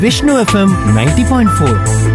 Vishnu FM ninety point four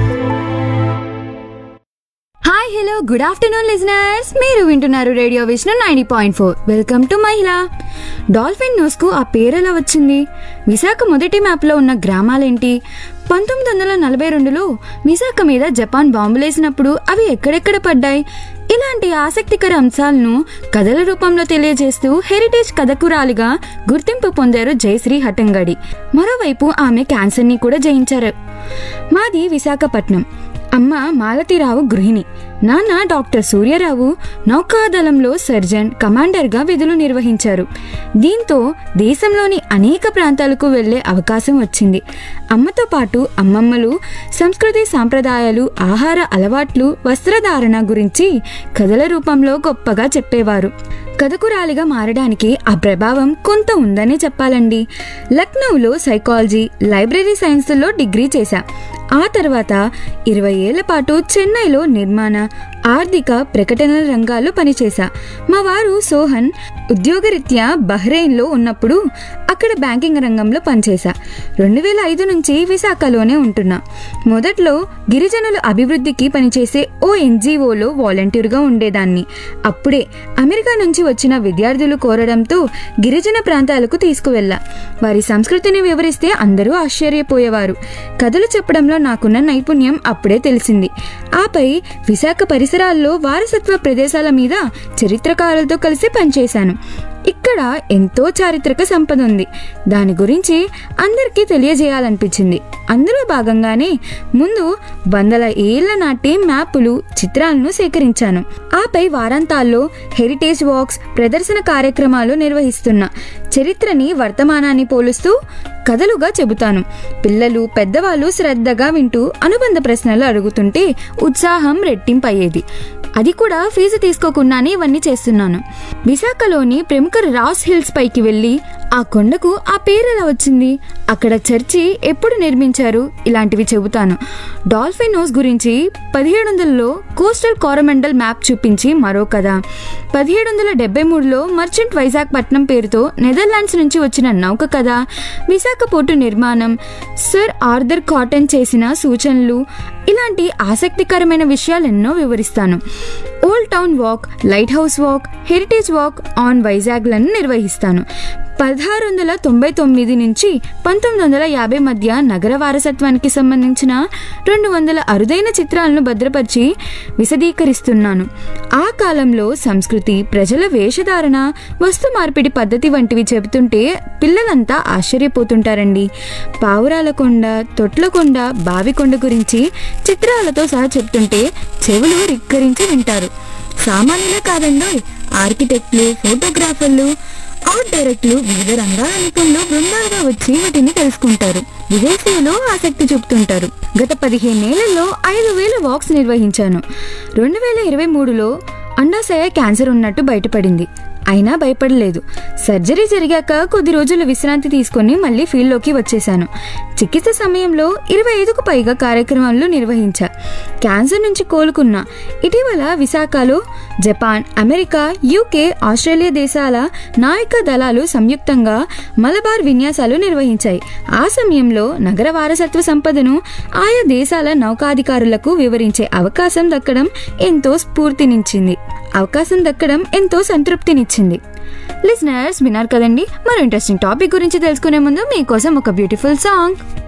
hi hello good afternoon listeners మీరు వింటున్నారు radio Vishnu ninety point four welcome to మహిళ dolphin news కు ఆ పేరు ఎలా వచ్చింది విశాఖ మొదటి మ్యాప్లో ఉన్న గ్రామాలేంటి పంతొమ్మిది వందల నలభై రెండులో విశాఖ మీద జపాన్ బాంబులేసినప్పుడు అవి ఎక్కడెక్కడ పడ్డాయి ఇలాంటి ఆసక్తికర అంశాలను కథల రూపంలో తెలియజేస్తూ హెరిటేజ్ కథకురాలిగా గుర్తింపు పొందారు జయశ్రీ హటంగడి మరోవైపు ఆమె క్యాన్సర్ని కూడా జయించారు మాది విశాఖపట్నం అమ్మ మాలతీరావు గృహిణి నాన్న డాక్టర్ సూర్యరావు నౌకాదళంలో సర్జన్ కమాండర్గా విధులు నిర్వహించారు దీంతో దేశంలోని అనేక ప్రాంతాలకు వెళ్లే అవకాశం వచ్చింది అమ్మతో పాటు అమ్మమ్మలు సంస్కృతి సాంప్రదాయాలు ఆహార అలవాట్లు వస్త్రధారణ గురించి కథల రూపంలో గొప్పగా చెప్పేవారు కథకురాలిగా మారడానికి ఆ ప్రభావం కొంత ఉందనే చెప్పాలండి లక్నౌలో సైకాలజీ లైబ్రరీ సైన్స్లో డిగ్రీ చేశా ఆ తర్వాత ఇరవై ఏళ్ల పాటు చెన్నైలో నిర్మాణ ఆర్థిక ప్రకటనల రంగాల్లో పనిచేశా మా వారు సోహన్ ఉద్యోగరీత్యా బహ్రెయిన్లో ఉన్నప్పుడు అక్కడ బ్యాంకింగ్ రంగంలో పనిచేశా రెండు వేల ఐదు నుంచి విశాఖలోనే ఉంటున్నా మొదట్లో గిరిజనుల అభివృద్ధికి పనిచేసే ఓ ఎన్జిఓలో వాలంటీర్గా ఉండేదాన్ని అప్పుడే అమెరికా నుంచి వచ్చిన విద్యార్థులు కోరడంతో గిరిజన ప్రాంతాలకు తీసుకువెళ్ళా వారి సంస్కృతిని వివరిస్తే అందరూ ఆశ్చర్యపోయేవారు కథలు చెప్పడంలో నాకున్న నైపుణ్యం అప్పుడే తెలిసింది ఆపై విశాఖ పరిసరాల్లో వారసత్వ ప్రదేశాల మీద చరిత్రకారులతో కలిసి పనిచేశాను ఇక్కడ ఎంతో చారిత్రక సంపద ఉంది దాని గురించి అందరికీ తెలియజేయాలనిపించింది అందులో భాగంగానే ముందు వందల ఏళ్ల నాటి మ్యాపులు చిత్రాలను సేకరించాను ఆపై వారాంతాల్లో హెరిటేజ్ వాక్స్ ప్రదర్శన కార్యక్రమాలు నిర్వహిస్తున్నా చరిత్రని వర్తమానాన్ని పోలుస్తూ కథలుగా చెబుతాను పిల్లలు పెద్దవాళ్ళు శ్రద్ధగా వింటూ అనుబంధ ప్రశ్నలు అడుగుతుంటే ఉత్సాహం రెట్టింపయ్యేది అది కూడా ఫీజు తీసుకోకుండానే ఇవన్నీ చేస్తున్నాను విశాఖలోని ప్రముఖ రాస్ హిల్స్ పైకి వెళ్ళి ఆ కొండకు ఆ పేరు ఎలా వచ్చింది అక్కడ చర్చి ఎప్పుడు నిర్మించారు ఇలాంటివి చెబుతాను డాల్ఫిన్ నోస్ గురించి పదిహేడు వందలలో కోస్టల్ కోరమండల్ మ్యాప్ చూపించి మరో కథ పదిహేడు వందల డెబ్బై మూడులో మర్చెంట్ వైజాగ్పట్నం పేరుతో నెదర్లాండ్స్ నుంచి వచ్చిన నౌక కథ విశాఖ పోర్టు నిర్మాణం సర్ ఆర్థర్ కాటన్ చేసిన సూచనలు ఇలాంటి ఆసక్తికరమైన విషయాలు ఎన్నో వివరిస్తాను old town walk lighthouse walk heritage walk on వైజాగ్లను నిర్వహిస్తాను పదహారు వందల తొంభై తొమ్మిది నుంచి పంతొమ్మిది వందల యాభై మధ్య నగర వారసత్వానికి సంబంధించిన రెండు వందల అరుదైన చిత్రాలను భద్రపరిచి విశదీకరిస్తున్నాను ఆ కాలంలో సంస్కృతి ప్రజల వేషధారణ వస్తు మార్పిడి పద్ధతి వంటివి చెబుతుంటే పిల్లలంతా ఆశ్చర్యపోతుంటారండి పావురాల కొండ తొట్లకొండ బావికొండ గురించి చిత్రాలతో సహా చెప్తుంటే చెవులు రిక్కరించి వింటారు సామాన్యులే కాదండోయ్ ఆర్కిటెక్ట్లు ఫోటోగ్రాఫర్లు ఆర్ట్ డైరెక్ట్లు వివిధ రంగాల నిపుణులు బృందాలుగా వచ్చి వాటిని తెలుసుకుంటారు విదేశీయులు ఆసక్తి చూపుతుంటారు గత పదిహేనేళ్లలో ఐదు వేల వాక్స్ నిర్వహించాను రెండు వేల ఇరవై మూడులో అండాశయ క్యాన్సర్ ఉన్నట్టు బయటపడింది అయినా భయపడలేదు సర్జరీ జరిగాక కొద్ది రోజులు విశ్రాంతి తీసుకొని మళ్ళీ ఫీల్డ్లోకి వచ్చేశాను చికిత్స సమయంలో ఇరవై ఐదుకు పైగా కార్యక్రమాలు నిర్వహించా క్యాన్సర్ నుంచి కోలుకున్నా ఇటీవల విశాఖలో జపాన్ అమెరికా యూకే ఆస్ట్రేలియా దేశాల నాయక దళాలు సంయుక్తంగా మలబార్ విన్యాసాలు నిర్వహించాయి ఆ సమయంలో నగర వారసత్వ సంపదను ఆయా దేశాల నౌకాధికారులకు వివరించే అవకాశం దక్కడం ఎంతో స్ఫూర్తినిచ్చింది అవకాశం దక్కడం ఎంతో సంతృప్తినిచ్చింది లిజనర్స్ విన్నారు కదండి మరో ఇంట్రెస్టింగ్ టాపిక్ గురించి తెలుసుకునే ముందు మీకోసం ఒక బ్యూటిఫుల్ సాంగ్